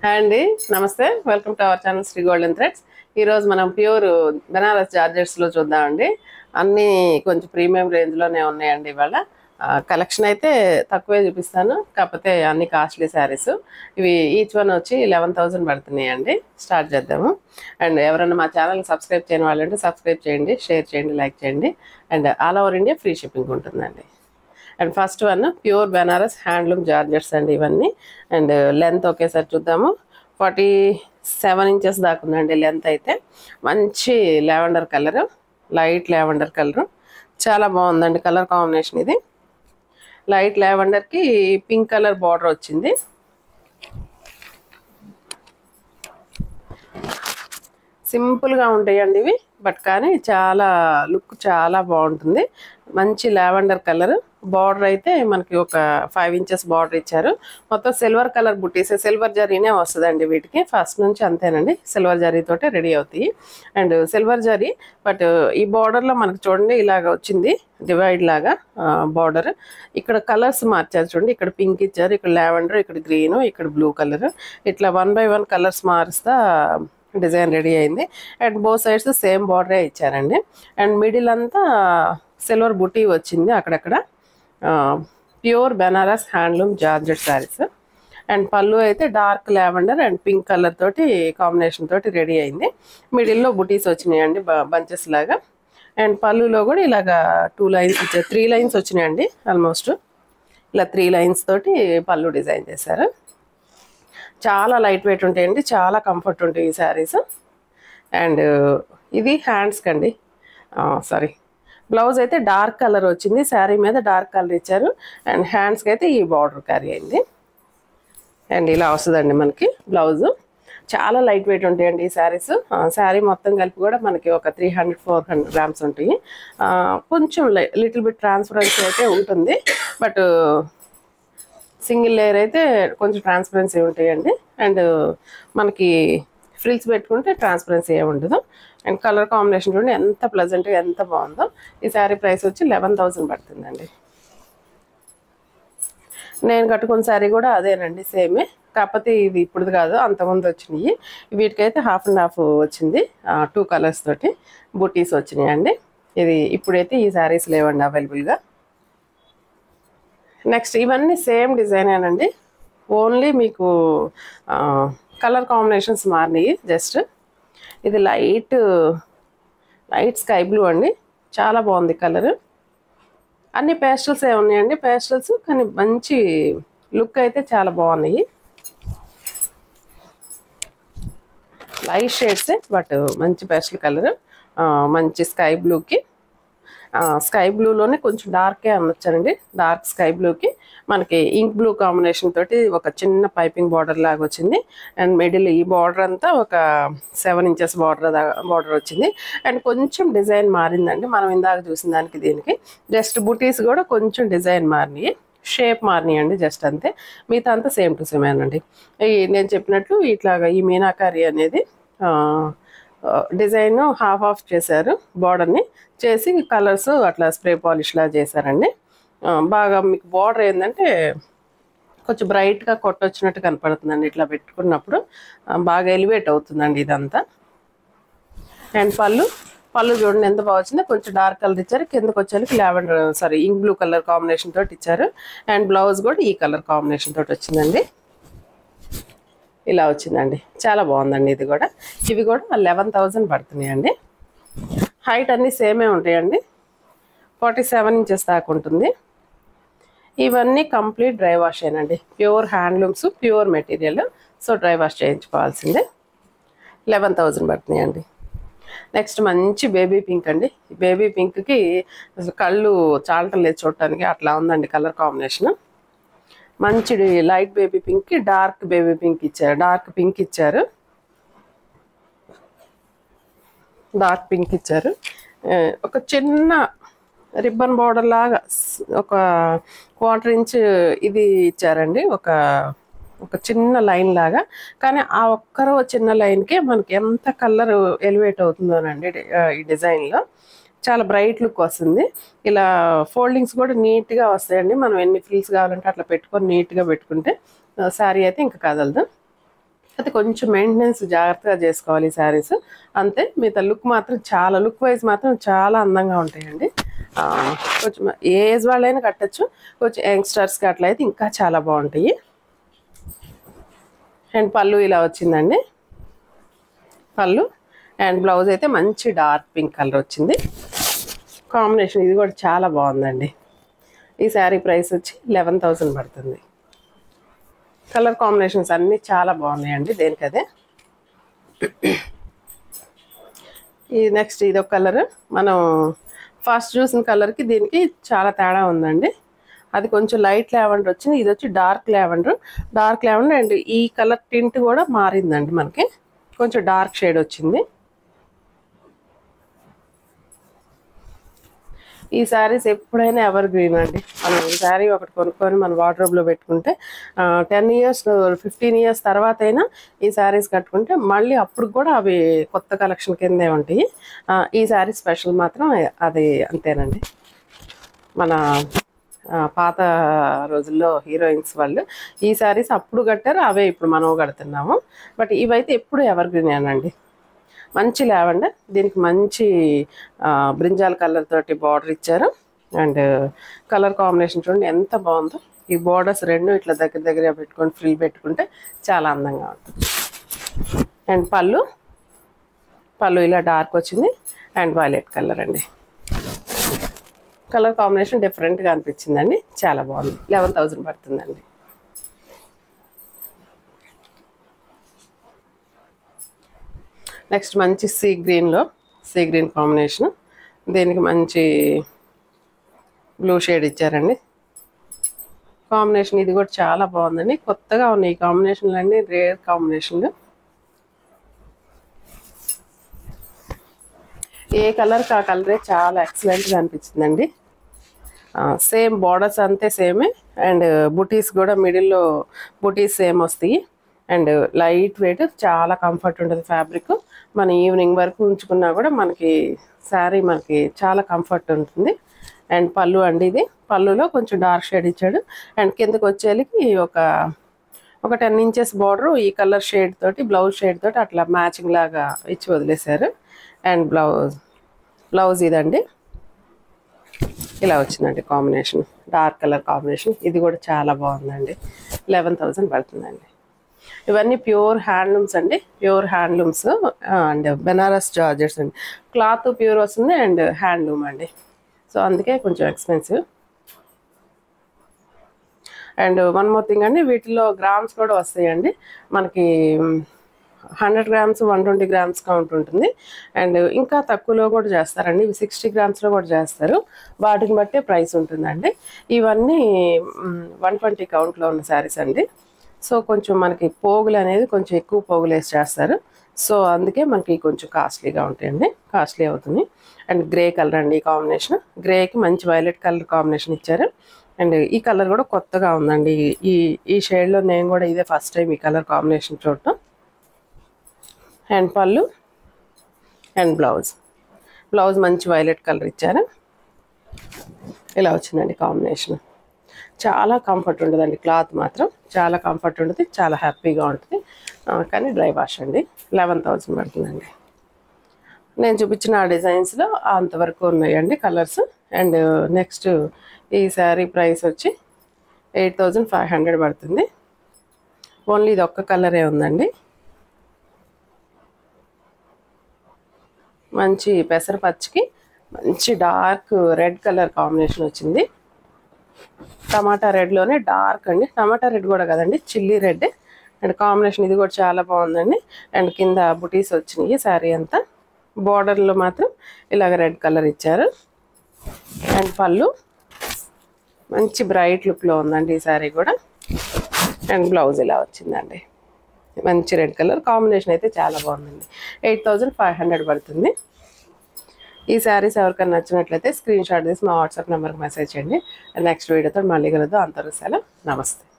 hi అండి నమస్తే welcome to our channel Sri golden threads ఈరోజు మనం ప్యూర్ బెనారస్ జార్జెట్స్లో చూద్దామండి అన్నీ కొంచెం ప్రీమియం రేంజ్లోనే ఉన్నాయండి ఇవాళ కలెక్షన్ అయితే తక్కువే చూపిస్తాను కాకపోతే అన్ని కాస్ట్లీ శారీస్ ఇవి ఈచ్ వన్ వచ్చి లెవెన్ థౌసండ్ పడుతున్నాయండి స్టార్ట్ చేద్దాము అండ్ ఎవరైనా మా ఛానల్ సబ్స్క్రైబ్ చేయని వాళ్ళంటే సబ్స్క్రైబ్ చేయండి షేర్ చేయండి లైక్ చేయండి and all over India free shipping ఉంటుందండి and first one pure Banaras handloom georgettes అండి ఇవన్నీ అండ్ లెంత్ ఒకేసారి చూద్దాము ఫార్టీ సెవెన్ ఇంచెస్ దాకా ఉందండి లెంత్ అయితే మంచి lavender colour light lavender colour చాలా బాగుందండి కలర్ కాంబినేషన్ ఇది లైట్ లావెండర్కి పింక్ కలర్ బార్డర్ వచ్చింది సింపుల్గా ఉంటాయండి ఇవి బట్ కానీ చాలా లుక్ చాలా బాగుంటుంది మంచి లావెండర్ కలర్ బార్డర్ అయితే మనకి ఒక ఫైవ్ ఇంచెస్ బార్డర్ ఇచ్చారు మొత్తం సిల్వర్ కలర్ బుట్టీస్ సిల్వర్ జరీనే వస్తుందండి వీటికి ఫస్ట్ నుంచి అంతేనండి సిల్వర్ జరీతోటే రెడీ అవుతాయి అండ్ సిల్వర్ జరీ బట్ ఈ బార్డర్లో మనకు చూడండి ఇలాగ వచ్చింది డివైడ్ లాగా బార్డర్ ఇక్కడ కలర్స్ మార్చారు చూడండి ఇక్కడ పింక్ ఇచ్చారు ఇక్కడ లావెండర్ ఇక్కడ గ్రీన్ ఇక్కడ బ్లూ కలర్ ఇట్లా వన్ బై వన్ కలర్స్ మారుస్తా డిజైన్ రెడీ అయింది అండ్ బో సైడ్స్ సేమ్ బార్డరే ఇచ్చారండి అండ్ మిడిల్ అంతా సిల్వర్ బుటీ వచ్చింది అక్కడక్కడ pure Banaras handloom georgette saris and పళ్ళు అయితే dark lavender and pink colour తోటి కాంబినేషన్ తోటి రెడీ అయింది మిడిల్లో బుటీస్ వచ్చినాయండి బంచెస్ లాగా అండ్ పళ్ళులో కూడా ఇలాగా టూ లైన్స్ ఇచ్చారు త్రీ లైన్స్ వచ్చినాయండి ఆల్మోస్ట్ ఇలా త్రీ లైన్స్ తోటి పళ్ళు డిజైన్ చేశారు చాలా లైట్ వెయిట్ ఉంటాయండి చాలా కంఫర్ట్ ఉంటాయి ఈ శారీస్ అండ్ ఇది హ్యాండ్స్కి అండి సారీ బ్లౌజ్ అయితే డార్క్ కలర్ వచ్చింది శారీ మీద డార్క్ కలర్ ఇచ్చారు అండ్ హ్యాండ్స్కి అయితే ఈ బార్డర్ క్యారీ అయింది అండ్ ఇలా వస్తుందండి మనకి బ్లౌజు చాలా లైట్ వెయిట్ ఉంటాయండి ఈ శారీస్ శారీ మొత్తం కలిపి కూడా మనకి ఒక three hundred four hundred grams ఉంటాయి కొంచెం లిటిల్ బిట్ ట్రాన్స్పరెన్సీ అయితే ఉంటుంది బట్ సింగిల్ లేయర్ అయితే కొంచెం ట్రాన్స్పరెన్సీ ఉంటాయండి అండ్ మనకి ఫ్రిల్స్ పెట్టుకుంటే ట్రాన్స్పరెన్సీ ఏమి ఉండదు అండ్ కలర్ కాంబినేషన్ చూడండి ఎంత ప్లెజెంట్గా ఎంత బాగుందో ఈ శారీ ప్రైస్ వచ్చి లెవెన్ థౌసండ్ పడుతుందండి నేను కట్టుకున్న శారీ కూడా అదేనండి సేమే కాకపోతే ఇది ఇప్పుడు కాదు అంతకుముందు వచ్చినాయి వీటికైతే హాఫ్ అండ్ హాఫ్ వచ్చింది టూ కలర్స్ తోటి బుటీస్ వచ్చినాయి అండి ఇది ఇప్పుడైతే ఈ శారీస్ లేవండి అవైలబుల్గా నెక్స్ట్ ఇవన్నీ సేమ్ డిజైనేనండి ఓన్లీ మీకు కలర్ కాంబినేషన్స్ మారినాయి జస్ట్ ఇది లైట్ లైట్ స్కై బ్లూ అండి చాలా బాగుంది కలర్ అన్ని పేస్టల్స్ ఏ ఉన్నాయండి పేస్టల్స్ కానీ మంచి లుక్ అయితే చాలా బాగున్నాయి లైట్ షేడ్స్ బట్ మంచి పేస్టల్ కలర్ మంచి స్కై బ్లూకి స్కై బ్లూలోనే కొంచెం డార్కే అనొచ్చానండి డార్క్ స్కై బ్లూకి మనకి ఇంక్ బ్లూ కాంబినేషన్ తోటి ఒక చిన్న పైపింగ్ బార్డర్ లాగా వచ్చింది అండ్ మిడిల్ ఈ బార్డర్ అంతా ఒక సెవెన్ ఇంచెస్ బార్డర్ బార్డర్ వచ్చింది అండ్ కొంచెం డిజైన్ మారిందండి మనం ఇందాక చూసిన దానికి దీనికి జస్ట్ బుటీస్ కూడా కొంచెం డిజైన్ మారినాయి షేప్ మారినాయి అండి జస్ట్ అంతే మిగతా అంతా సేమ్ టు సేమ్ అండి ఈ నేను చెప్పినట్లు ఇట్లాగా ఈ మీనాకారి అనేది డిజైన్ హాఫ్ ఆఫ్ చేశారు బార్డర్ని చేసి కలర్స్ అట్లా స్ప్రే పాలిష్లా చేశారండి బాగా మీకు బార్డర్ ఏంటంటే కొంచెం బ్రైట్గా కొట్టొచ్చినట్టు కనపడుతుందండి ఇట్లా పెట్టుకున్నప్పుడు బాగా ఎలివేట్ అవుతుందండి ఇదంతా అండ్ పళ్ళు పళ్ళు చూడండి ఎంత బాగా వచ్చిందో కొంచెం డార్క్ కలర్ ఇచ్చారు కిందకి వచ్చేసరికి lavender sari ink blue colour combination తోటి ఇచ్చారు అండ్ బ్లౌజ్ కూడా ఈ కలర్ కాంబినేషన్ తోటి వచ్చిందండి ఇలా వచ్చిందండి చాలా బాగుందండి ఇది కూడా ఇవి కూడా లెవెన్ థౌజండ్ పడుతున్నాయండి హైట్ అన్నీ సేమే ఉంటాయండి ఫార్టీ సెవెన్ ఇంచెస్ దాకా ఉంటుంది ఇవన్నీ కంప్లీట్ డ్రై వాష్ ఏనండి pure handlooms pure material so dry wash చేయించుకోవాల్సిందే లెవెన్ థౌజండ్ పడుతున్నాయండి నెక్స్ట్ మంచి బేబీ పింక్ అండి బేబీ పింక్కి అసలు కళ్ళు చాలటం లేదు చూడటానికి అట్లా ఉందండి కలర్ కాంబినేషన్ మంచి లైట్ బేబీ పింక్కి డార్క్ బేబీ పింక్ ఇచ్చారు డార్క్ పింక్ ఇచ్చారు డార్క్ పింక్ ఇచ్చారు ఒక చిన్న రిబ్బన్ బార్డర్ లాగా ఒక క్వార్టర్ ఇంచ్ ఇది ఇచ్చారండి ఒక ఒక చిన్న లైన్ లాగా కానీ ఆ ఒక్కరో చిన్న లైన్కే మనకి ఎంత కలర్ ఎలివేట్ అవుతుందోనండి ఈ డిజైన్లో చాలా బ్రైట్ లుక్ వస్తుంది ఇలా ఫోల్డింగ్స్ కూడా నీట్గా వస్తాయండి మనం ఎన్ని ఫ్రిల్స్ కావాలంటే అట్లా పెట్టుకొని నీట్గా పెట్టుకుంటే శారీ అయితే ఇంకా కదలదు అయితే కొంచెం మెయింటెనెన్స్ జాగ్రత్తగా చేసుకోవాలి ఈ శారీస్ అంతే మిగతా లుక్ మాత్రం చాలా లుక్ వైజ్ మాత్రం చాలా అందంగా ఉంటాయండి ఆ, కొంచెం ఏ ఏజ్ వాళ్ళైనా కట్టచ్చు కొంచెం యంగ్స్టర్స్కి అట్లా అయితే ఇంకా చాలా బాగుంటాయి అండ్ పళ్ళు ఇలా వచ్చిందండి పళ్ళు అండ్ బ్లౌజ్ అయితే మంచి డార్క్ పింక్ కలర్ వచ్చింది కాంబినేషన్ ఇది కూడా చాలా బాగుందండి ఈ శారీ ప్రైస్ వచ్చి లెవెన్ థౌజండ్ పడుతుంది కలర్ కాంబినేషన్స్ అన్నీ చాలా బాగున్నాయండి దేనికదే ఈ నెక్స్ట్ ఇది ఒక కలర్ మనం ఫస్ట్ చూసిన కలర్కి దీనికి చాలా తేడా ఉందండి అది కొంచెం లైట్ లావెండర్ వచ్చింది ఇది వచ్చి dark lavender dark lavender and ఈ కలర్ టింట్ కూడా మారిందండి మనకి కొంచెం డార్క్ షేడ్ వచ్చింది ఈ శారీస్ ఎప్పుడైనా ఎవర్ గ్రీన్ అండి మనం ఈ శారీ ఒకటి కొనుక్కొని మన వార్డ్రోబ్లో పెట్టుకుంటే టెన్ ఇయర్స్ ఫిఫ్టీన్ ఇయర్స్ తర్వాత అయినా ఈ శారీస్ కట్టుకుంటే మళ్ళీ అప్పుడు కూడా అవి కొత్త కలెక్షన్ కిందే ఉంటాయి ఆ, ఈ శారీ స్పెషల్ మాత్రం అది అంతేనండి మన ఆ, పాత రోజుల్లో హీరోయిన్స్ వాళ్ళు ఈ శారీస్ అప్పుడు కట్టారు అవే ఇప్పుడు మనం కడుతున్నాము బట్ ఇవైతే ఎప్పుడు ఎవర్ గ్రీన్ అండి మంచి లావెండర్ దీనికి మంచి ఆ, బ్రింజాల్ కలర్ తోటి బార్డర్ ఇచ్చారు అండ్ కలర్ కాంబినేషన్ చూడండి ఎంత బాగుందో ఈ బార్డర్స్ రెండు ఇట్లా దగ్గర దగ్గర పెట్టుకొని ఫ్రిల్ పెట్టుకుంటే చాలా అందంగా ఉంటుంది అండ్ పళ్ళు పళ్ళు ఇలా డార్క్ వచ్చింది అండ్ వైలెట్ కలర్ అండి కలర్ కాంబినేషన్ డిఫరెంట్గా అనిపించిందండి చాలా బాగుంది లెవెన్ థౌజండ్ పడుతుందండి నెక్స్ట్ మంచి సీ గ్రీన్లో సీ గ్రీన్ కాంబినేషన్ దీనికి మంచి బ్లూ షేడ్ ఇచ్చారండి కాంబినేషన్ ఇది కూడా చాలా బాగుందండి కొత్తగా ఉన్నాయి ఈ కాంబినేషన్లు అన్నీ రేర్ కాంబినేషన్లు ఏ కలర్కి ఆ కలరే చాలా ఎక్సలెంట్గా అనిపించిందండి సేమ్ బార్డర్స్ అంతే సేమే అండ్ బుటీస్ కూడా మిడిల్లో బుటీస్ సేమ్ వస్తాయి అండ్ లైట్ వెయిట్ చాలా కంఫర్ట్ ఉంటుంది ఫ్యాబ్రిక్ మన ఈవినింగ్ వరకు ఉంచుకున్నా కూడా మనకి శారీ మనకి చాలా కంఫర్ట్ ఉంటుంది అండ్ పళ్ళు అండి ఇది పళ్ళులో కొంచెం డార్క్ షేడ్ ఇచ్చాడు అండ్ కిందకి వచ్చేళ్ళకి ఒక ఒక టెన్ ఇంచెస్ బార్డర్ ఈ కలర్ షేడ్ తోటి బ్లౌజ్ షేడ్ తోటి అట్లా మ్యాచింగ్ లాగా ఇచ్చి వదిలేశారు అండ్ బ్లౌజ్ బ్లౌజ్ ఇదండి ఇలా వచ్చిందండి కాంబినేషన్ డార్క్ కలర్ కాంబినేషన్ ఇది కూడా చాలా బాగుందండి లెవెన్ థౌజండ్ పడుతుందండి ఇవన్నీ ప్యూర్ హ్యాండ్లూమ్స్ అండి pure handlooms and Banaras georgettes అండి క్లాత్ ప్యూర్ వస్తుంది అండ్ హ్యాండ్లూమ్ అండి సో అందుకే కొంచెం expensive and one more thing అండి వీటిలో గ్రామ్స్ కూడా వస్తాయండి మనకి hundred grams one twenty grams count ఉంటుంది అండ్ ఇంకా తక్కువలో కూడా చేస్తారండి ఇవి సిక్స్టీ గ్రామ్స్లో కూడా చేస్తారు వాటిని బట్టే ప్రైస్ ఉంటుందండి ఇవన్నీ వన్ ట్వంటీ కౌంట్లో ఉన్న శారీస్ అండి సో కొంచెం మనకి పోగులు అనేది కొంచెం ఎక్కువ పోగులు వేసి చేస్తారు సో అందుకే మనకి కొంచెం కాస్ట్లీగా ఉంటాయండి కాస్ట్లీ అవుతుంది అండ్ గ్రే కలర్ అండి ఈ కాంబినేషన్ గ్రేకి మంచి వైలెట్ కలర్ కాంబినేషన్ ఇచ్చారు అండ్ ఈ కలర్ కూడా కొత్తగా ఉందండి ఈ ఈ షేడ్లో నేను కూడా ఇదే ఫస్ట్ టైం ఈ కలర్ కాంబినేషన్ చూడటం అండ్ పళ్ళు అండ్ బ్లౌజ్ బ్లౌజ్ మంచి వైలెట్ కలర్ ఇచ్చారు ఇలా వచ్చిందండి కాంబినేషన్ చాలా కంఫర్ట్ ఉంటుందండి క్లాత్ మాత్రం చాలా కంఫర్ట్ ఉంటుంది చాలా హ్యాపీగా ఉంటుంది ఆ, కానీ డ్రై వాష్ అండి లెవెన్ థౌజండ్ పడుతుందండి నేను చూపించిన ఆ డిజైన్స్లో అంతవరకు ఉన్నాయండి కలర్స్ అండ్ నెక్స్ట్ ఈ శారీ ప్రైస్ వచ్చి ఎయిట్ థౌజండ్ ఫైవ్ హండ్రెడ్ పడుతుంది ఓన్లీ ఇది ఒక్క కలరే ఉందండి మంచి పెసరపచ్చికి మంచి డార్క్ రెడ్ కలర్ కాంబినేషన్ వచ్చింది టమాటా రెడ్లోనే డార్క్ అండి టమాటా రెడ్ కూడా కదండి చిల్లీ రెడ్ అండ్ కాంబినేషన్ ఇది కూడా చాలా బాగుందండి అండ్ కింద బుటీస్ వచ్చినాయి శారీ అంతా బార్డర్లో మాత్రం ఇలాగ రెడ్ కలర్ ఇచ్చారు అండ్ పళ్ళు మంచి బ్రైట్ లుక్లో ఉందండి ఈ శారీ కూడా అండ్ బ్లౌజ్ ఇలా వచ్చిందండి మంచి రెడ్ కలర్ కాంబినేషన్ అయితే చాలా బాగుందండి ఎయిట్ థౌజండ్ ఫైవ్ హండ్రెడ్ పడుతుంది ఈ శారీస్ ఎవరికైనా నచ్చినట్లయితే స్క్రీన్ షాట్ తీసి మా వాట్సాప్ నెంబర్కి మెసేజ్ చేయండి నెక్స్ట్ వీడియోతో మళ్ళీ కలుద్దాం అంతవరకు సెలవు నమస్తే